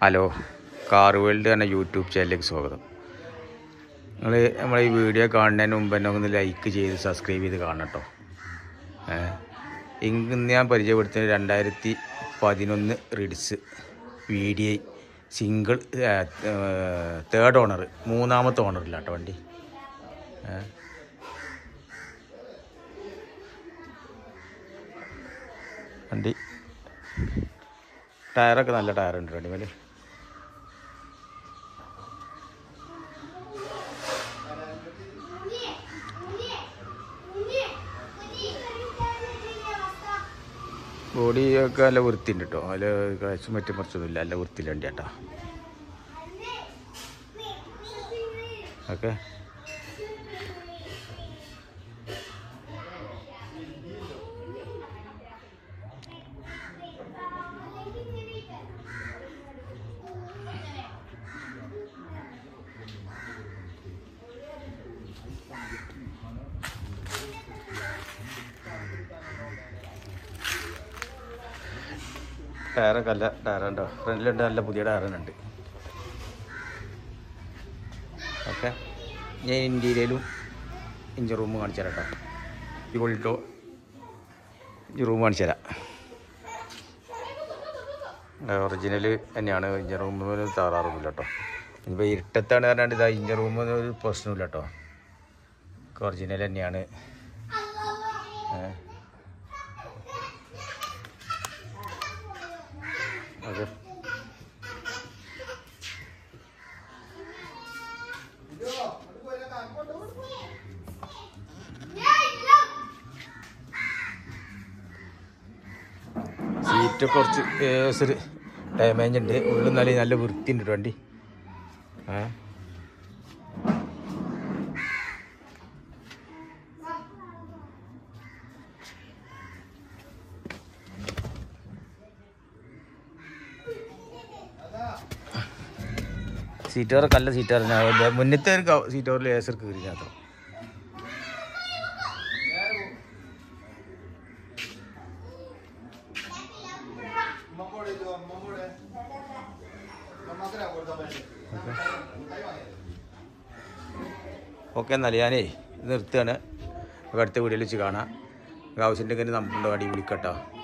Hello car world എന്ന YouTube ചാനലിലേക്ക് സ്വാഗതം നിങ്ങൾ നമ്മളെ ഈ വീഡിയോ കാണുന്നതിന് മുമ്പ് തന്നെ ഒന്ന് ലൈക്ക് ചെയ്ത് സബ്സ്ക്രൈബ് ചെയ്ത് കാണണം കേട്ടോ ഇന്ന് ഞാൻ പരിചയപ്പെടുത്തുന്നത് രണ്ടായിരത്തി പതിനൊന്ന് Ritz V D I single third owner മൂന്നാമത്തെ ഓണറില്ല കേട്ടോ വണ്ടി ഏ. വണ്ടി ടയറൊക്കെ നല്ല ടയറുണ്ട് വണ്ടി മേലെ ബോഡി ഒക്കെ നല്ല വൃത്തിയുണ്ട് കേട്ടോ അതിൽ കാശും മറ്റും മറിച്ചൊന്നുമില്ല നല്ല വൃത്തിയില്ല വണ്ടി കേട്ടോ ഓക്കെ ടയറൊക്കെ നല്ല ടയറുണ്ടോ ഫ്രണ്ടിലുണ്ട് നല്ല പുതിയ ടയറുണ്ട് ഓക്കെ ഞാൻ ഇന്ത്യയിലും ഇഞ്ചി റൂം കാണിച്ചു തരാം കേട്ടോ ഈ കൊള്ളിട്ടോ ഈ റൂം കാണിച്ചു തരാം ഒറിജിനൽ തന്നെയാണ് ഇഞ്ചി റൂമിൽ താറാറൊന്നുമില്ല കേട്ടോ ഇനിയിപ്പോൾ ഇരുട്ടത്താണ് പറഞ്ഞാണ്ട് ഇതാ ഇഞ്ചി റൂമിൽ ഒരു പ്രശ്നമില്ല കേട്ടോ ഒറിജിനൽ തന്നെയാണ് ഏഹ് അതെ സീറ്റ് കുറച്ച് ഏസൊരു ഡാമേജ് ഉണ്ട് ഉള്ളിൽ നല്ല നല്ല വൃത്തിയുണ്ട് കേട്ടോ വണ്ടി ഏ സീറ്റ് കവർ നല്ല സീറ്റ് കവർ മുന്നത്തെ ഒരു കവ- സീറ്റ് കവറിൽ ഏസർ കയറി മാത്രം ഓക്കെ എന്നാൽ ഞാനേ നിർത്തുകയാണ് നമുക്ക് അടുത്ത വീഡിയോയിൽ വെച്ച് കാണാം ആവശ്യമുണ്ടെങ്കിൽ നമ്മുടെ അടി വിളിക്കട്ടോ